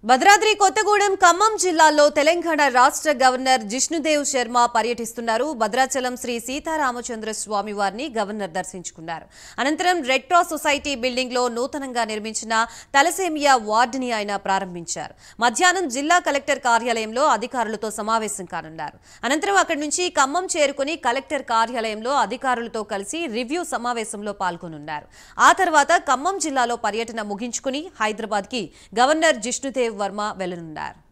భద్రాద్రి కొత్తగూడెం ఖమ్మం జిల్లాలో తెలంగాణ రాష్ట్ర గవర్నర్ జిష్ణుదేవ్ శర్మ పర్యటిస్తున్నారు భద్రాచలం శ్రీ సీతారామచంద్ర స్వామి వారిని గవర్నర్ దర్శించుకున్నారు అనంతరం రెడ్ క్రాస్ సొసైటీ బిల్డింగ్ లో నూతనంగా నిర్మించిన తలసేమియా వార్డుని ఆయన ప్రారంభించారు మధ్యాహ్నం జిల్లా కలెక్టర్ కార్యాలయంలో అధికారులతో సమావేశం కానున్నారు అనంతరం అక్కడి నుంచి ఖమ్మం చేరుకుని కలెక్టర్ కార్యాలయంలో అధికారులతో కలిసి రివ్యూ సమావేశంలో పాల్గొనున్నారు ఆ తర్వాత ఖమ్మం జిల్లాలో పర్యటన ముగించుకుని హైదరాబాద్ కి గవర్నర్ జిష్ణుదేవ్ వర్మ వెళ్లనున్నారు